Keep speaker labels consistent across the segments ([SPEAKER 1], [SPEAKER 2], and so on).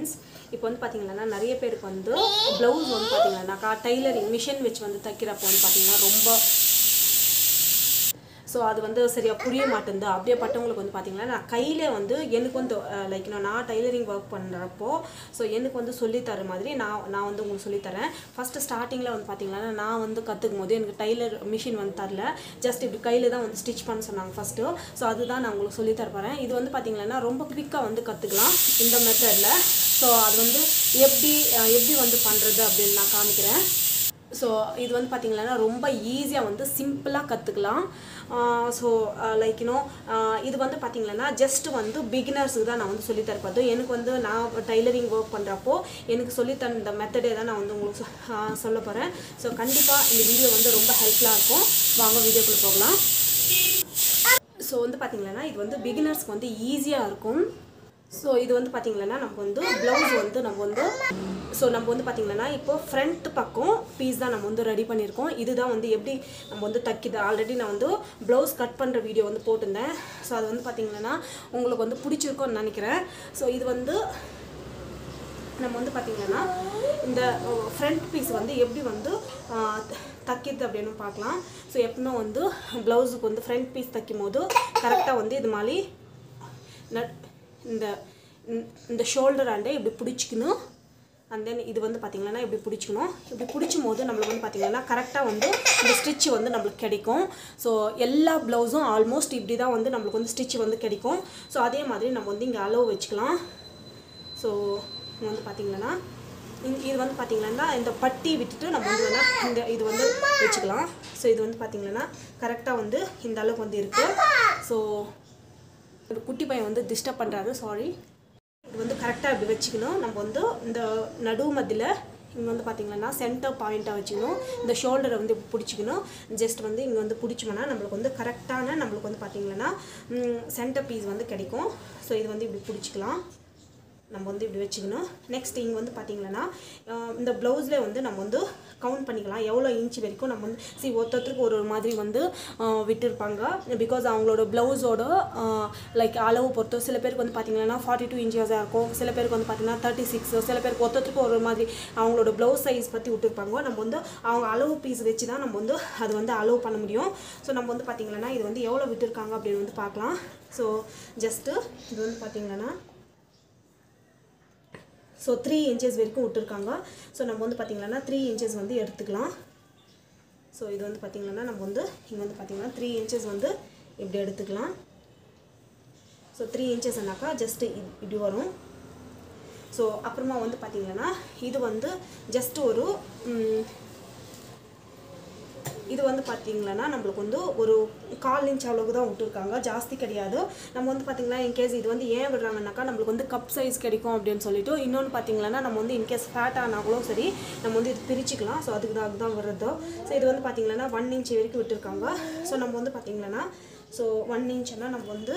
[SPEAKER 1] friends இப்போ வந்து பார்த்தீங்கன்னா நிறைய பேருக்கு வந்து ப்ளவுஸ் வந்து பார்த்தீங்கன்னாக்கா டைலரிங் மிஷின் வச்சு வந்து தைக்கிறப்போ வந்து பார்த்தீங்கன்னா ரொம்ப ஸோ அது வந்து சரியாக புரிய மாட்டேங்குது அப்படியேப்பட்டவங்களுக்கு வந்து பார்த்தீங்கன்னா நான் கையிலே வந்து எனக்கு வந்து லைக் நான் டைலரிங் ஒர்க் பண்ணுறப்போ ஸோ எனக்கு வந்து சொல்லித்தர மாதிரி நான் நான் வந்து உங்களுக்கு சொல்லித்தரேன் ஃபஸ்ட்டு ஸ்டார்டிங்கில் வந்து பார்த்தீங்கன்னா நான் வந்து கற்றுக்கும் போது எனக்கு டைலர் மிஷின் வந்து தரல ஜஸ்ட் இப்படி கையில் தான் வந்து ஸ்டிச் பண்ண சொன்னாங்க ஃபஸ்ட்டு ஸோ அதுதான் நான் உங்களுக்கு சொல்லித் தர போகிறேன் இது வந்து பார்த்தீங்கன்னா ரொம்ப குவிக்காக வந்து கற்றுக்கலாம் இந்த மெத்தடில் ஸோ அது வந்து எப்படி அஹ், எப்படி வந்து பண்ணுறது அப்படின்னு நான் காமிக்கிறேன் ஸோ இது வந்து பார்த்தீங்கன்னா ரொம்ப ஈஸியாக வந்து சிம்பிளாக கற்றுக்கலாம் ஸோ லைக் யூனோ இது வந்து பார்த்தீங்கன்னா ஜஸ்ட் வந்து பிகினர்ஸுக்கு தான் நான் வந்து சொல்லித் தரப்போது எனக்கு வந்து நான் டைலரிங் ஒர்க் பண்ணுறப்போ எனக்கு சொல்லித் தந்த மெத்தடே தான் நான் வந்து உங்களுக்கு சொ- ஆஹ் சொல்ல போகிறேன் ஸோ கண்டிப்பாக இந்த வீடியோ வந்து ரொம்ப ஹெல்ப்ஃபுல்லாக இருக்கும் வாங்க வீடியோக்குள்ளே போகலாம் ஸோ வந்து பார்த்தீங்கன்னா இது வந்து பிகினர்ஸ்க்கு வந்து ஈஸியாக இருக்கும் ஸோ இது வந்து பார்த்தீங்கன்னா நம்ம வந்து ப்ளவுஸ் வந்து நம்ம வந்து ஸோ நம்ம வந்து பார்த்தீங்கன்னா இப்போ ஃப்ரண்ட் பக்கம் பீஸ் தான் நம்ம வந்து ரெடி பண்ணியிருக்கோம் இதுதான் வந்து எப்படி நம்ம வந்து தைக்கிது ஆல்ரெடி நான் வந்து ப்ளவுஸ் கட் பண்ணுற வீடியோ வந்து போட்டிருந்தேன் ஸோ அது வந்து பார்த்தீங்கன்னா உங்களுக்கு வந்து பிடிச்சிருக்கும்னு நினைக்கிறேன் ஸோ இது வந்து நம்ம வந்து பார்த்திங்கன்னா இந்த ஃப்ரண்ட் பீஸ் வந்து எப்படி வந்து தைக்கிது அப்படின்னு பார்க்கலாம் ஸோ எப்பவுமே வந்து ப்ளவுஸுக்கு வந்து ஃப்ரண்ட் பீஸ் தைக்கும் போது கரெக்டாக வந்து இது மாதிரி நட் இந்த இந்த- இந்த ஷோல்டர் ஆண்டே இப்படி பிடிச்சிக்கணும் அண்ட் தென் இது வந்து பார்த்திங்கன்னா இப்படி பிடிச்சிக்கணும் இப்படி பிடிச்சும் போது நம்மளுக்கு வந்து பார்த்திங்கன்னா கரெக்டாக வந்து இந்த ஸ்டிச் வந்து நம்மளுக்கு கிடைக்கும் ஸோ எல்லா ப்ளவுஸும் ஆல்மோஸ்ட் இப்படி தான் வந்து நம்மளுக்கு வந்து ஸ்டிச் வந்து கிடைக்கும் ஸோ அதே மாதிரி நம்ம வந்து இங்கே அளவு வச்சுக்கலாம் ஸோ இங்க வந்து பார்த்தீங்கன்னா இந்த- இது வந்து பார்த்தீங்கன்னா இந்த பட்டி விட்டுட்டு நம்ம வந்து வேணா இந்த இது வந்து வச்சுக்கலாம் ஸோ இது வந்து பார்த்தீங்கன்னா கரெக்டாக வந்து இந்த அளவுக்கு வந்து இருக்குது ஸோ ஒரு குட்டி பையன் வந்து டிஸ்டர்ப் பண்ணுறாரு சாரி இது வந்து கரெக்டாக இப்படி வச்சுக்கணும் நம்ம வந்து இந்த நடு மத்தியில் இங்கே வந்து பார்த்தீங்கன்னா சென்டர் பாயிண்ட்டாக வச்சுக்கணும் இந்த ஷோல்டரை வந்து இப்படி பிடிச்சிக்கணும் ஜஸ்ட் வந்து இங்கே வந்து பிடிச்சோம்னா நம்மளுக்கு வந்து கரெக்டான நம்மளுக்கு வந்து பார்த்தீங்கன்னா சென்டர் பீஸ் வந்து கிடைக்கும் ஸோ இது வந்து இப்படி பிடிச்சிக்கலாம் நம்ம வந்து இப்படி வச்சுக்கணும் நெக்ஸ்ட் இங்கே வந்து பார்த்தீங்கன்னா அஹ், இந்த ப்ளவுஸில் வந்து நம்ம வந்து கவுண்ட் பண்ணிக்கலாம் எவ்வளோ இன்ச் வரைக்கும் நம்ம வந்து சி ஒருத்தருக்கு ஒரு ஒரு மாதிரி வந்து அஹ், விட்டிருப்பாங்க பிகாஸ் அவங்களோட ப்ளவுஸோட லைக் அளவு பொறுத்து சில பேருக்கு வந்து பார்த்தீங்கன்னா ஃபார்ட்டி டூ இன்ச்சஸாக இருக்கும் சில பேருக்கு வந்து பார்த்தீங்கன்னா தேர்ட்டி சிக்ஸ் சில பேருக்கு ஒருத்தருக்கு ஒரு ஒரு மாதிரி அவங்களோட ப்ளவுஸ் சைஸ் பற்றி விட்டுருப்பாங்க நம்ம வந்து அவங்க அளவு பீஸ் வச்சு தான் நம்ம வந்து அது வந்து அளவு பண்ண முடியும் ஸோ நம்ம வந்து பார்த்தீங்கன்னா இது வந்து எவ்வளோ விட்டுருக்காங்க அப்படின்னு வந்து பார்க்கலாம் ஸோ ஜஸ்ட்டு இது வந்து பார்த்தீங்கன்னா ஸோ த்ரீ இன்ச்சஸ் வரைக்கும் விட்டுருக்காங்க ஸோ நம்ம வந்து பார்த்திங்கன்னா த்ரீ இன்ச்சஸ் வந்து எடுத்துக்கலாம் ஸோ இது வந்து பார்த்திங்கன்னா நம்ம வந்து இங்கே வந்து பார்த்திங்கன்னா த்ரீ இன்ச்சஸ் வந்து இப்படி எடுத்துக்கலாம் ஸோ த்ரீ இன்ச்சஸ்னாக்கா ஜஸ்ட்டு இப்படி வரும் ஸோ அப்புறமா வந்து பார்த்திங்கன்னா இது வந்து ஜஸ்ட் ஒரு ம், இது வந்து பார்த்தீங்கன்னா நம்மளுக்கு வந்து ஒரு கால் இன்ச் அளவுக்கு தான் விட்டுருக்காங்க ஜாஸ்தி கிடையாது நம்ம வந்து பார்த்தீங்கன்னா இன்கேஸ் இது வந்து ஏன் விடுறாங்கனாக்கா நம்மளுக்கு வந்து கப் சைஸ் கிடைக்கும் அப்படின்னு சொல்லிட்டு இன்னொன்று பார்த்தீங்கன்னா நம்ம வந்து இன்கேஸ் ஃபேட் ஆனாலும் சரி நம்ம வந்து இது பிரிச்சுக்கலாம் ஸோ அதுக்கு தான் அதுதான் வருது ஸோ இது வந்து பார்த்தீங்கன்னா ஒன் இன்ச் வரைக்கும் விட்டுருக்காங்க ஸோ நம்ம வந்து பார்த்தீங்கன்னா ஸோ ஒன் இன்ச்னா நம்ம வந்து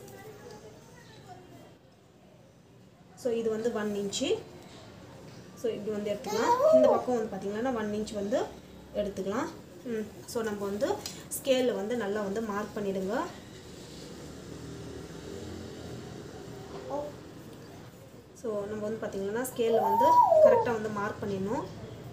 [SPEAKER 1] ஸோ இது வந்து ஒன் இன்ச்சு ஸோ இப்படி வந்து எடுத்துக்கலாம் இந்த பக்கம் வந்து பார்த்திங்கன்னா ஒன் இன்ச் வந்து எடுத்துக்கலாம் ம் ஸோ நம்ம வந்து ஸ்கேலில் வந்து நல்லா வந்து மார்க் பண்ணிடுங்க ஸோ நம்ம வந்து பார்த்திங்கன்னா ஸ்கேலில் வந்து கரெக்டாக வந்து மார்க் பண்ணிடணும்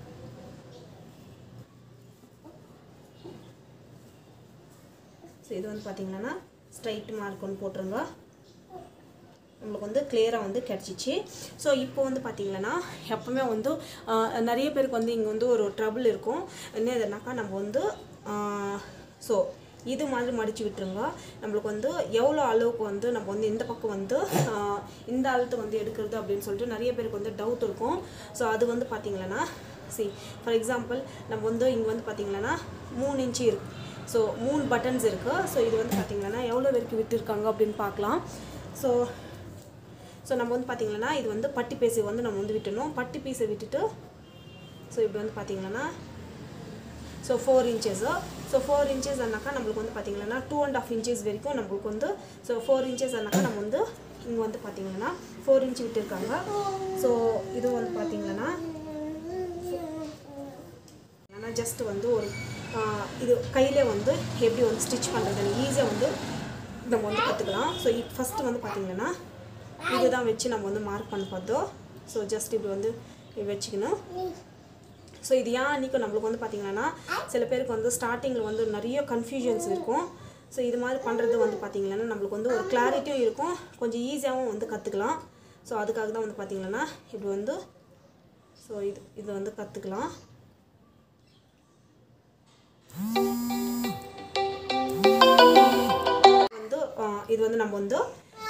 [SPEAKER 1] ஸோ இது வந்து பார்த்திங்கன்னா ஸ்ட்ரைட் மார்க் ஒன்று போட்டுருங்க நம்மளுக்கு வந்து கிளியராக வந்து கிடச்சிச்சு ஸோ இப்போ வந்து பார்த்திங்கன்னா எப்பவுமே வந்து ஆஹ், நிறைய பேருக்கு வந்து இங்கே வந்து ஒரு ட்ரபிள் இருக்கும் என்ன எதுனாக்கா நம்ம வந்து ஸோ இது மாதிரி மடித்து விட்டுருங்க நம்மளுக்கு வந்து எவ்வளோ அளவுக்கு வந்து நம்ம வந்து இந்த பக்கம் வந்து ஆஹ், இந்த அளவுக்கு வந்து எடுக்கிறது அப்படின்னு சொல்லிட்டு நிறைய பேருக்கு வந்து டவுட் இருக்கும் ஸோ அது வந்து பார்த்திங்கன்னா சி ஃபார் எக்ஸாம்பிள் நம்ம வந்து இங்கே வந்து பார்த்திங்கன்னா மூணு இன்ச்சு இருக்கு ஸோ மூணு பட்டன்ஸ் இருக்குது ஸோ இது வந்து பார்த்திங்கன்னா எவ்வளோ வரைக்கும் விட்டுருக்காங்க அப்படின்னு பார்க்கலாம் ஸோ ஸோ நம்ம வந்து பார்த்திங்கன்னா இது வந்து பட்டி பீஸை வந்து நம்ம வந்து விட்டணும் பட்டி பீஸை விட்டுட்டு ஸோ இப்படி வந்து பார்த்திங்கன்னா so four inches so four inches ஆனாக்கா நம்மளுக்கு வந்து பார்த்திங்கன்னா டூ அண்ட் ஆஃப் இன்ச்சஸ் வரைக்கும் நம்மளுக்கு வந்து ஸோ ஃபோர் இன்ச்சஸ் ஆனாக்கா நம்ம வந்து இங்கே வந்து பார்த்திங்கன்னா ஃபோர் இன்ச் விட்டுருக்காங்க ஸோ இது வந்து பார்த்திங்கன்னா ஆனால் ஜஸ்ட் வந்து ஒரு ஆஹ், இது கையிலே வந்து எப்படி வந்து ஸ்டிச் பண்ணுறதுன்னு ஈஸியாக வந்து நம்ம வந்து கற்றுக்கலாம் ஸோ ஃபஸ்ட்டு வந்து பார்த்திங்கன்னா இதுதான் வச்சு நம்ம வந்து மார்க் பண்ண பார்த்தோம் ஸோ ஜஸ்ட் இப்படி வந்து இப்படி வச்சுக்கணும் ஸோ இது ஏன் அன்றைக்கும் நம்மளுக்கு வந்து பார்த்திங்கன்னா சில பேருக்கு வந்து ஸ்டார்டிங்கில் வந்து நிறைய கன்ஃபியூஷன்ஸ் இருக்கும் ஸோ இது மாதிரி பண்ணுறது வந்து பார்த்திங்கன்னா நம்மளுக்கு வந்து ஒரு கிளாரிட்டியும் இருக்கும் கொஞ்சம் ஈஸியாகவும் வந்து கற்றுக்கலாம் ஸோ அதுக்காக தான் வந்து பார்த்திங்கன்னா இப்படி வந்து ஸோ இது இது வந்து கற்றுக்கலாம் வந்து ஆ, இது வந்து நம்ம வந்து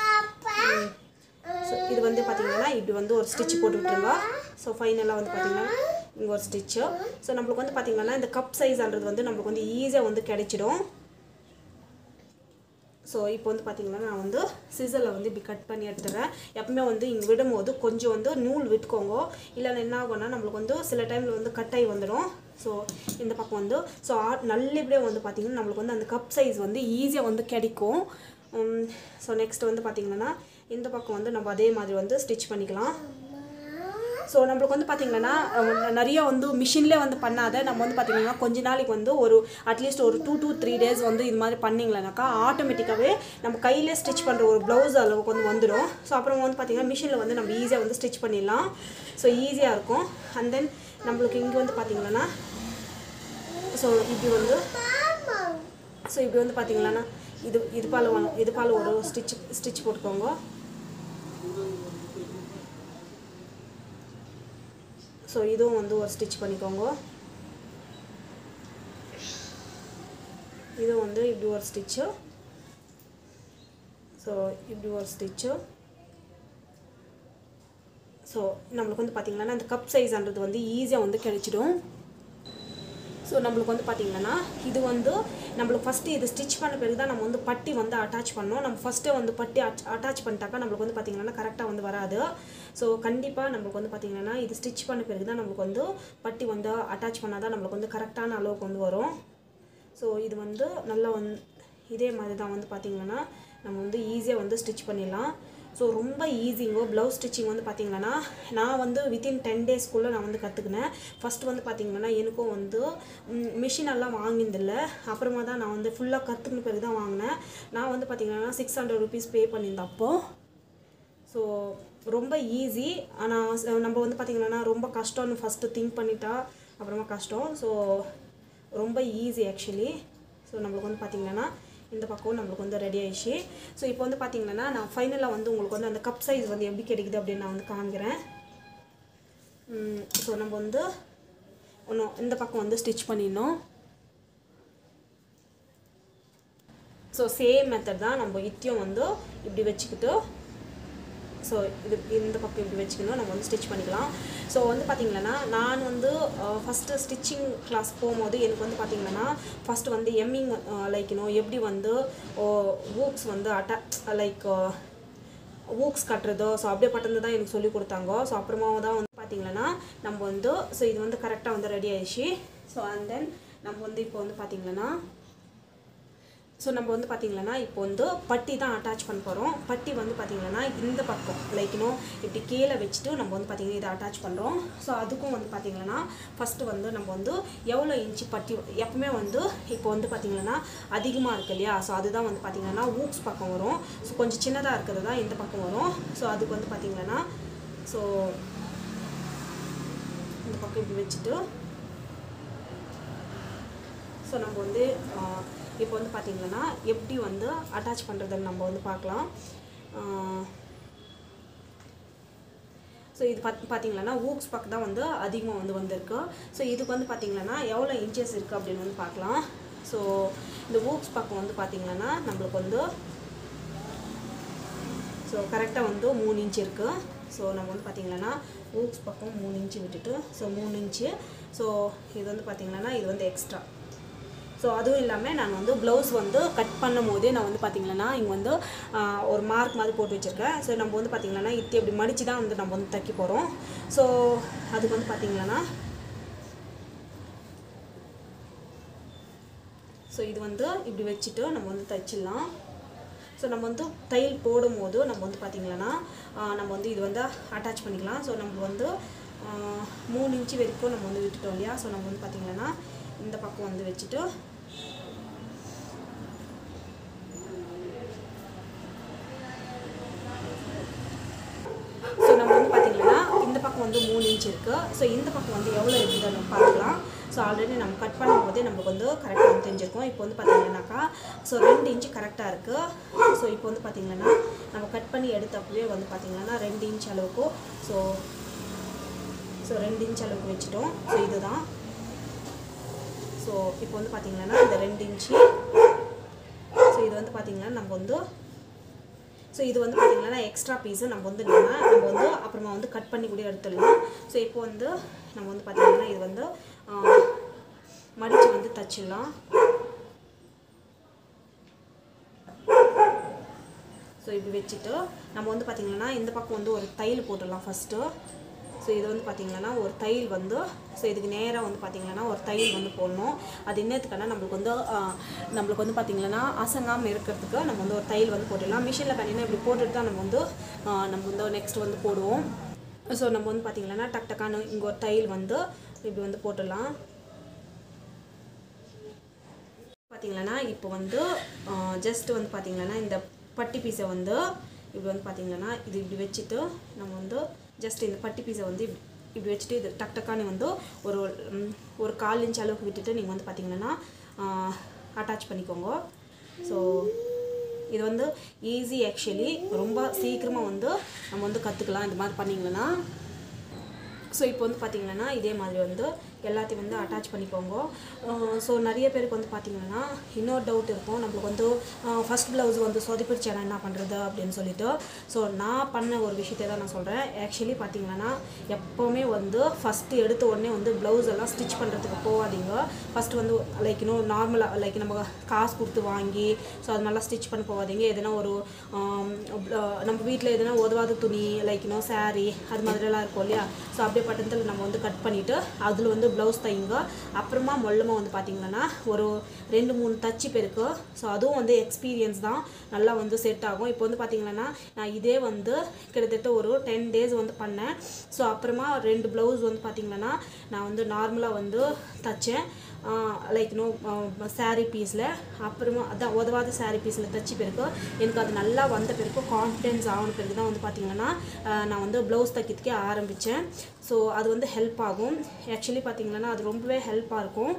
[SPEAKER 1] ஸோ இது வந்து பார்த்தீங்கன்னா இப்படி வந்து ஒரு ஸ்டிச் போட்டு விட்டுருங்க ஸோ ஃபைனலாக வந்து பார்த்தீங்கன்னா இங்கே ஒரு ஸ்டிச்சு ஸோ நம்மளுக்கு வந்து பார்த்தீங்கன்னா இந்த கப் சைஸ்ன்றது வந்து நம்மளுக்கு வந்து ஈஸியாக வந்து கிடைச்சிடும் ஸோ இப்போ வந்து பார்த்தீங்கன்னா நான் வந்து சிசரில் வந்து இப்படி கட் பண்ணி எடுத்துறேன் எப்பவுமே வந்து இங்கே விடும்போது கொஞ்சம் வந்து நூல் விட்டுக்கோங்க இல்லைன்னா என்ன ஆகும்னா நம்மளுக்கு வந்து சில டைமில் வந்து கட் ஆகி வந்துடும் ஸோ இந்த பக்கம் வந்து ஸோ நல்லபடியாக வந்து பார்த்திங்கன்னா நம்மளுக்கு வந்து அந்த கப் சைஸ் வந்து ஈஸியாக வந்து கிடைக்கும் ஸோ நெக்ஸ்ட் வந்து பார்த்திங்கன்னா இந்த பக்கம் வந்து நம்ம அதே மாதிரி வந்து ஸ்டிச் பண்ணிக்கலாம் ஸோ நம்மளுக்கு வந்து பார்த்திங்கன்னா அஹ், நிறைய வந்து மிஷின்லேயே வந்து பண்ணாத நம்ம வந்து பார்த்திங்கன்னா கொஞ்ச நாளைக்கு வந்து ஒரு அட்லீஸ்ட் ஒரு டூ டூ த்ரீ டேஸ் வந்து இது மாதிரி பண்ணிங்களேனாக்கா ஆட்டோமேட்டிக்காகவே நம்ம கையிலே ஸ்டிச் பண்ணுற ஒரு ப்ளவுஸ் அளவுக்கு வந்து வந்துடும் ஸோ அப்புறம் வந்து பார்த்திங்கன்னா மிஷினில் வந்து நம்ம ஈஸியாக வந்து ஸ்டிச் பண்ணிடலாம் ஸோ ஈஸியாக இருக்கும் அண்ட் தென் நம்மளுக்கு இங்கே வந்து பார்த்திங்கன்னா ஸோ இப்படி வந்து ஸோ இப்படி வந்து பார்த்திங்கன்னா இது இது பால் வாங்க இது பால் ஒரு ஸ்டிச் ஸ்டிச் போட்டுக்கோங்க ஸோ இதுவும் வந்து ஒரு ஸ்டிச் பண்ணிக்கோங்க இது வந்து இப்படி ஒரு ஸ்டிச்சு ஸோ இப்படி ஒரு ஸ்டிச்சு ஸோ நம்மளுக்கு வந்து பார்த்திங்கன்னா அந்த கப் சைஸ்ன்றது வந்து ஈஸியாக வந்து கிடைச்சிடும் ஸோ நம்மளுக்கு வந்து பார்த்திங்கன்னா இது வந்து நம்மளுக்கு ஃபஸ்ட்டு இது ஸ்டிச் பண்ண பிறகு தான் நம்ம வந்து பட்டி வந்து அட்டாச் பண்ணோம் நம்ம ஃபஸ்ட்டே வந்து பட்டி அட்டாச் பண்ணிட்டாக்கா நம்மளுக்கு வந்து பார்த்திங்கன்னா கரெக்டாக வந்து வராது ஸோ கண்டிப்பாக நம்மளுக்கு வந்து பார்த்திங்கன்னா இது ஸ்டிச் பண்ண பிறகு தான் நம்மளுக்கு வந்து பட்டி வந்து அட்டாச் பண்ணால் தான் நம்மளுக்கு வந்து கரெக்டான அளவுக்கு வந்து வரும் ஸோ இது வந்து நல்லா வந்து இதே மாதிரி தான் வந்து பார்த்திங்கன்னா நம்ம வந்து ஈஸியாக வந்து ஸ்டிச் பண்ணிடலாம் ஸோ ரொம்ப ஈஸிங்கோ ப்ளவுஸ் ஸ்டிச்சிங் வந்து பார்த்திங்கன்னா நான் வந்து வித்தின் டென் டேஸ்க்குள்ளே நான் வந்து கற்றுக்கினேன் ஃபஸ்ட்டு வந்து பார்த்திங்கன்னா எனக்கும் வந்து மிஷின் எல்லாம் வாங்கினதில்ல அப்புறமா தான் நான் வந்து ஃபுல்லாக கற்றுக்கின பிறகு தான் வாங்கினேன் நான் வந்து பார்த்திங்கன்னா சிக்ஸ் ஹண்ட்ரட் ருபீஸ் பே பண்ணியிருந்தேன் அப்போது ஸோ ரொம்ப ஈஸி ஆனால் நம்ம வந்து பார்த்திங்கன்னா ரொம்ப கஷ்டம்னு ஃபஸ்ட்டு திங்க் பண்ணிட்டா அப்புறமா கஷ்டம் ஸோ ரொம்ப ஈஸி ஆக்சுவலி ஸோ நம்மளுக்கு வந்து பார்த்திங்கன்னா இந்த பக்கம் நம்மளுக்கு வந்து ரெடி ஆயிடுச்சு ஸோ இப்போ வந்து பார்த்திங்கன்னா நான் ஃபைனலாக வந்து உங்களுக்கு வந்து அந்த கப் சைஸ் வந்து எப்படி கிடைக்குது அப்படின்னு நான் வந்து காமிக்கிறேன் ஸோ நம்ம வந்து ஒன்றும் இந்த பக்கம் வந்து ஸ்டிச் பண்ணிடணும் ஸோ சேம் மெத்தட் தான் நம்ம இத்தியும் வந்து இப்படி வச்சுக்கிட்டு ஸோ இது இந்த பக்கம் இப்படி வச்சுக்கணும் நம்ம வந்து ஸ்டிச் பண்ணிக்கலாம் ஸோ வந்து பார்த்திங்கன்னா நான் வந்து ஃபஸ்ட்டு ஸ்டிச்சிங் கிளாஸ் போகும்போது எனக்கு வந்து பார்த்திங்கன்னா ஃபஸ்ட்டு வந்து எம்மிங் லைக் இன்னும் எப்படி வந்து ஊக்ஸ் வந்து அட்டா லைக் ஊக்ஸ் கட்டுறதோ ஸோ அப்படியே பட்டது தான் எனக்கு சொல்லி கொடுத்தாங்க ஸோ அப்புறமா தான் வந்து பார்த்திங்கன்னா நம்ம வந்து ஸோ இது வந்து கரெக்டாக வந்து ரெடி ஆயிடுச்சு ஸோ அண்ட் தென் நம்ம வந்து இப்போ வந்து பார்த்திங்கன்னா ஸோ நம்ம வந்து பார்த்திங்கன்னா இப்போ வந்து பட்டி தான் அட்டாச் பண்ண போகிறோம் பட்டி வந்து பார்த்திங்கன்னா இந்த பக்கம் லைக் இன்னும் இப்படி கீழே வச்சுட்டு நம்ம வந்து பார்த்திங்கன்னா இதை அட்டாச் பண்ணுறோம் ஸோ அதுக்கும் வந்து பார்த்திங்கன்னா ஃபஸ்ட்டு வந்து நம்ம வந்து எவ்வளோ இன்ச்சு பட்டி எப்பவுமே வந்து இப்போ வந்து பார்த்திங்கன்னா அதிகமாக இருக்கு இல்லையா ஸோ அதுதான் வந்து பார்த்திங்கன்னா ஊக்ஸ் பக்கம் வரும் ஸோ கொஞ்சம் சின்னதாக இருக்கிறது தான் இந்த பக்கம் வரும் ஸோ அதுக்கு வந்து பார்த்திங்கன்னா ஸோ இந்த பக்கம் இப்படி வச்சுட்டு ஸோ நம்ம வந்து ஆஹ், இப்போ வந்து பார்த்திங்கன்னா எப்படி வந்து அட்டாச் பண்ணுறதுன்னு நம்ம வந்து பார்க்கலாம் ஸோ இது பார்த்து பார்த்தீங்கன்னா ஊக்ஸ் பக்கம் தான் வந்து அதிகமாக வந்து வந்திருக்கு ஸோ இதுக்கு வந்து பார்த்திங்கன்னா எவ்வளோ இன்ச்சஸ் இருக்குது அப்படின்னு வந்து பார்க்கலாம் ஸோ இந்த ஊக்ஸ் பக்கம் வந்து பார்த்திங்கன்னா நம்மளுக்கு வந்து ஸோ கரெக்டாக வந்து மூணு இன்ச் இருக்குது ஸோ நம்ம வந்து பார்த்திங்கன்னா ஊக்ஸ் பக்கம் மூணு இன்ச்சு விட்டுட்டு ஸோ மூணு இன்ச்சு ஸோ இது வந்து பார்த்திங்கன்னா இது வந்து எக்ஸ்ட்ரா ஸோ அதுவும் இல்லாமல் நான் வந்து ப்ளவுஸ் வந்து கட் பண்ணும் போதே நான் வந்து பார்த்திங்கன்னா இங்கே வந்து ஆஹ், ஒரு மார்க் மாதிரி போட்டு வச்சுருக்கேன் ஸோ நம்ம வந்து பார்த்திங்கன்னா இத்தி அப்படி மடித்து தான் வந்து நம்ம வந்து தைக்க போகிறோம் ஸோ அதுக்கு வந்து பார்த்திங்கன்னா ஸோ இது வந்து இப்படி வச்சுட்டு நம்ம வந்து தைச்சிடலாம் ஸோ நம்ம வந்து தையல் போடும்போது நம்ம வந்து பார்த்திங்கன்னா ஆஹ், நம்ம வந்து இது வந்து அட்டாச் பண்ணிக்கலாம் ஸோ நம்ம வந்து ஆஹ், மூணு இன்ச்சு வரைக்கும் நம்ம வந்து விட்டுட்டோம் இல்லையா ஸோ நம்ம வந்து பார்த்திங்கன்னா இந்த பக்கம் வந்து வச்சுட்டு ஸோ நம்ம வந்து பார்த்திங்கன்னா இந்த இருக்குது ஸோ இந்த பக்கம் வந்து எவ்வளோ இருக்குதுன்னு பார்க்கலாம் ஸோ ஆல்ரெடி நம்ம கட் பண்ணும்போதே நம்மளுக்கு வந்து கரெக்டாக வந்து தெரிஞ்சிருக்கும் இப்போ வந்து பார்த்தீங்கன்னாக்கா ஸோ ரெண்டு இன்ச்சு கரெக்டாக இருக்குது ஸோ இப்போ வந்து பார்த்தீங்கன்னா நம்ம கட் பண்ணி எடுத்தப்பவே வந்து பார்த்தீங்கன்னா ரெண்டு இன்ச் அளவுக்கு ஸோ ஸோ ரெண்டு இன்ச் அளவுக்கு வச்சுட்டோம் ஸோ இதுதான் ஸோ இப்போ வந்து பார்த்தீங்கன்னா இந்த ரெண்டு இன்ச்சு ஸோ இது வந்து பார்த்தீங்கன்னா நம்ம வந்து ஸோ இது வந்து பார்த்தீங்கன்னா எக்ஸ்ட்ரா பீஸு நம்ம வந்து என்னன்னா நம்ம வந்து அப்புறமா வந்து கட் பண்ணி கூட எடுத்துடலாம் ஸோ இப்போ வந்து நம்ம வந்து பார்த்தீங்கன்னா இது வந்து மடித்து வந்து தச்சிடலாம் ஸோ இப்படி வச்சுட்டு நம்ம வந்து பார்த்திங்கன்னா இந்த பக்கம் வந்து ஒரு தையல் போட்டுடலாம் ஃபஸ்ட்டு ஸோ இது வந்து பார்த்திங்கன்னா ஒரு தையல் வந்து ஸோ இதுக்கு நேராக வந்து பார்த்திங்கன்னா ஒரு தையல் வந்து போடணும் அது என்னத்துக்குன்னா நம்மளுக்கு வந்து ஆஹ், நம்மளுக்கு வந்து பார்த்திங்கன்னா அசங்காமல் இருக்கிறதுக்கு நம்ம வந்து ஒரு தையல் வந்து போட்டுடலாம் மிஷினில் பார்த்தீங்கன்னா இப்படி போட்டுட்டு தான் நம்ம வந்து ஆஹ், நம்ம வந்து நெக்ஸ்ட் வந்து போடுவோம் ஸோ நம்ம வந்து பார்த்திங்கன்னா டக் டக்கான இங்கே ஒரு தையல் வந்து இப்படி வந்து போட்டுடலாம் பார்த்தீங்கன்னா இப்போ வந்து ஜஸ்ட் வந்து பார்த்தீங்கன்னா இந்த பட்டி பீஸை வந்து இப்படி வந்து பார்த்தீங்கன்னா இது இப்படி வச்சுட்டு நம்ம வந்து ஜஸ்ட் இந்த பட்டி பீஸை வந்து இப்படி இப்படி வச்சுட்டு இது டக் டக்கானு வந்து ஒரு ம், ஒரு கால் இன்ச் அளவுக்கு விட்டுட்டு நீங்கள் வந்து பார்த்தீங்கன்னா அட்டாச் பண்ணிக்கோங்க ஸோ இது வந்து ஈஸி ஆக்சுவலி ரொம்ப சீக்கிரமாக வந்து நம்ம வந்து கற்றுக்கலாம் இந்த மாதிரி பண்ணிங்கன்னா ஸோ இப்போ வந்து பார்த்தீங்கன்னா இதே மாதிரி வந்து எல்லாத்தையும் வந்து அட்டாச் பண்ணிக்கோங்க ஸோ நிறைய பேருக்கு வந்து பார்த்தீங்கன்னா இன்னொரு டவுட் இருக்கும் நம்மளுக்கு வந்து ஃபஸ்ட் ப்ளவுஸ் வந்து சொதிப்பிடிச்சா என்ன பண்ணுறது அப்படின்னு சொல்லிட்டு ஸோ நான் பண்ண ஒரு விஷயத்தை தான் நான் சொல்கிறேன் ஆக்சுவலி பார்த்தீங்கன்னா எப்போவுமே வந்து ஃபஸ்ட்டு எடுத்த உடனே வந்து ப்ளவுஸ் எல்லாம் ஸ்டிச் பண்ணுறதுக்கு போகாதீங்க ஃபஸ்ட்டு வந்து லைக் இன்னும் நார்மலாக லைக் நம்ம காசு கொடுத்து வாங்கி ஸோ அது நல்லா ஸ்டிச் பண்ண போகாதீங்க எதனா ஒரு ஆம், அஹ் நம்ம வீட்டில் எதனா உதவாத துணி லைக் இன்னும் saree அது மாதிரிலாம் இருக்கும் இல்லையா ஸோ அப்படியே பட்டத்தில் நம்ம வந்து கட் பண்ணிவிட்டு அதில் வந்து ப்ளவுஸ் தைங்க அப்புறமா மொல்லமாக வந்து பார்த்திங்கன்னா ஒரு ரெண்டு மூணு தச்சு பேருக்கு ஸோ அதுவும் வந்து எக்ஸ்பீரியன்ஸ் தான் நல்லா வந்து செட் ஆகும் இப்போ வந்து பார்த்திங்கன்னா நான் இதே வந்து கிட்டத்தட்ட ஒரு டென் டேஸ் வந்து பண்ணேன் ஸோ அப்புறமா ரெண்டு ப்ளவுஸ் வந்து பார்த்திங்கன்னா நான் வந்து நார்மலாக வந்து தைச்சேன் லைக் நோ saree பீஸில் அப்புறமா அதான் உதவாத saree பீஸில் தைச்சி பிறகு எனக்கு அது நல்லா வந்த பிறகு கான்ஃபிடென்ஸ் ஆன பிறகு தான் வந்து பார்த்திங்கன்னா ஆஹ் நான் வந்து ப்ளவுஸ் தைக்கிறதுக்கே ஆரம்பித்தேன் ஸோ அது வந்து ஹெல்ப் ஆகும் ஆக்சுவலி பார்த்திங்கன்னா அது ரொம்பவே ஹெல்ப்பாக இருக்கும்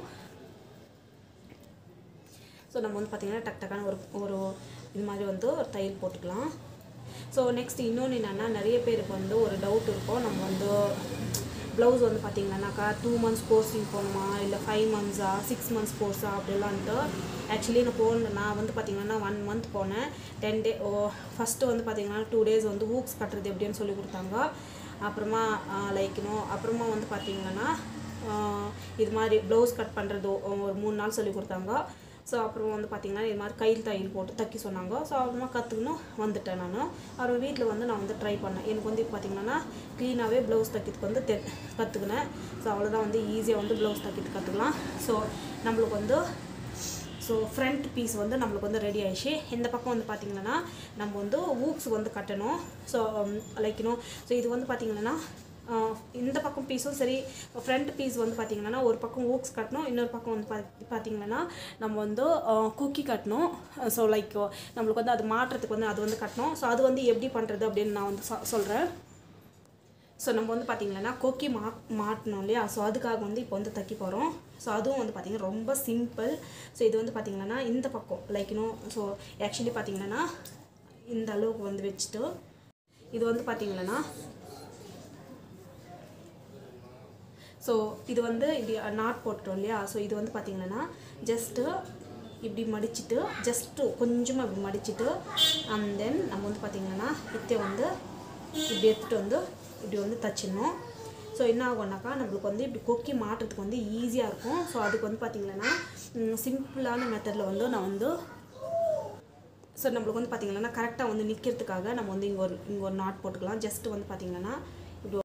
[SPEAKER 1] ஸோ நம்ம வந்து பார்த்திங்கன்னா டக் டக்கான ஒரு ஒரு இது மாதிரி வந்து ஒரு தையல் போட்டுக்கலாம் ஸோ நெக்ஸ்ட் இன்னொன்று என்னென்னா நிறைய பேருக்கு வந்து ஒரு டவுட் இருக்கும் நம்ம வந்து ப்ளவுஸ் வந்து பார்த்திங்கன்னாக்கா டூ மந்த்ஸ் கோர்ஸிங் போகணுமா இல்லை ஃபைவ் மந்த்ஸா சிக்ஸ் மந்த்ஸ் கோர்ஸா அப்படிலான்ட்டு ஆக்சுவலி நான் போன நான் வந்து பார்த்திங்கன்னா ஒன் மந்த் போனேன் டென் டே ஓ ஃபஸ்ட்டு வந்து பார்த்திங்கன்னா டூ டேஸ் வந்து ஊக்ஸ் கட்டுறது எப்படின்னு சொல்லி கொடுத்தாங்க அப்புறமா லைக் இன்னும் அப்புறமா வந்து பார்த்திங்கன்னா ஆஹ் இது மாதிரி ப்ளவுஸ் கட் பண்ணுறது ஒரு மூணு நாள் சொல்லி கொடுத்தாங்க ஸோ அப்புறம் வந்து பார்த்திங்கன்னா இது மாதிரி கையில் தையல் போட்டு தைக்க சொன்னாங்க ஸோ அப்புறமா கற்றுக்கணும் வந்துட்டேன் நான் அப்புறம் வீட்டில் வந்து நான் வந்து ட்ரை பண்ணேன் எனக்கு வந்து இப்போ பார்த்திங்கன்னா க்ளீனாகவே ப்ளவுஸ் தைக்கிறதுக்கு வந்து தெ கற்றுக்கினேன் ஸோ அவ்வளோதான் வந்து ஈஸியாக வந்து ப்ளவுஸ் தைக்கிறதுக்கு கற்றுக்கலாம் ஸோ நம்மளுக்கு வந்து ஸோ ஃப்ரண்ட் பீஸ் வந்து நம்மளுக்கு வந்து ரெடி ஆயிடுச்சு இந்த பக்கம் வந்து பார்த்திங்கன்னா நம்ம வந்து ஊக்ஸ் வந்து கட்டணும் ஸோ லைக் இன்னும் ஸோ இது வந்து பார்த்திங்கன்னா ஆஹ் இந்த பக்கம் பீஸும் சரி ஃப்ரண்ட் பீஸ் வந்து பார்த்திங்கன்னா ஒரு பக்கம் ஊக்ஸ் கட்டணும் இன்னொரு பக்கம் வந்து பார்த்தி பார்த்திங்கன்னா நம்ம வந்து குக்கி கட்டணும் ஸோ லைக் நம்மளுக்கு வந்து அது மாட்டுறதுக்கு வந்து அது வந்து கட்டணும் ஸோ அது வந்து எப்படி பண்ணுறது அப்படின்னு நான் வந்து சொ- சொல்கிறேன் ஸோ நம்ம வந்து பார்த்திங்கன்னா கொக்கி மா மாட்டணும் இல்லையா ஸோ அதுக்காக வந்து இப்போ வந்து தைக்க போகிறோம் ஸோ அதுவும் வந்து பார்த்திங்கன்னா ரொம்ப சிம்பிள் ஸோ இது வந்து பார்த்திங்கன்னா இந்த பக்கம் லைக் இன்னும் ஸோ ஆக்சுவலி பார்த்திங்கன்னா இந்த அளவுக்கு வந்து வச்சுட்டு இது வந்து பார்த்திங்கன்னா ஸோ இது வந்து இப்படி நாட் போட்டுட்டோம் இல்லையா ஸோ இது வந்து பார்த்திங்கன்னா ஜஸ்ட்டு இப்படி மடிச்சிட்டு ஜஸ்ட்டு கொஞ்சமாக இப்படி மடிச்சிட்டு அண்ட் தென் நம்ம வந்து பார்த்திங்கன்னா இத்தை வந்து இப்படி எடுத்துகிட்டு வந்து இப்படி வந்து தச்சிடணும் ஸோ என்ன ஆகும்னாக்கா நம்மளுக்கு வந்து இப்படி கொக்கி மாட்டுறதுக்கு வந்து ஈஸியாக இருக்கும் ஸோ அதுக்கு வந்து பார்த்திங்கன்னா சிம்பிளான மெத்தடில் வந்து நான் வந்து ஸோ நம்மளுக்கு வந்து பார்த்திங்கன்னா கரெக்டாக வந்து நிற்கிறதுக்காக நம்ம வந்து இங்கே ஒரு இங்கே ஒரு நாட் போட்டுக்கலாம் ஜஸ்ட் வந்து பார்த்திங்கன்னா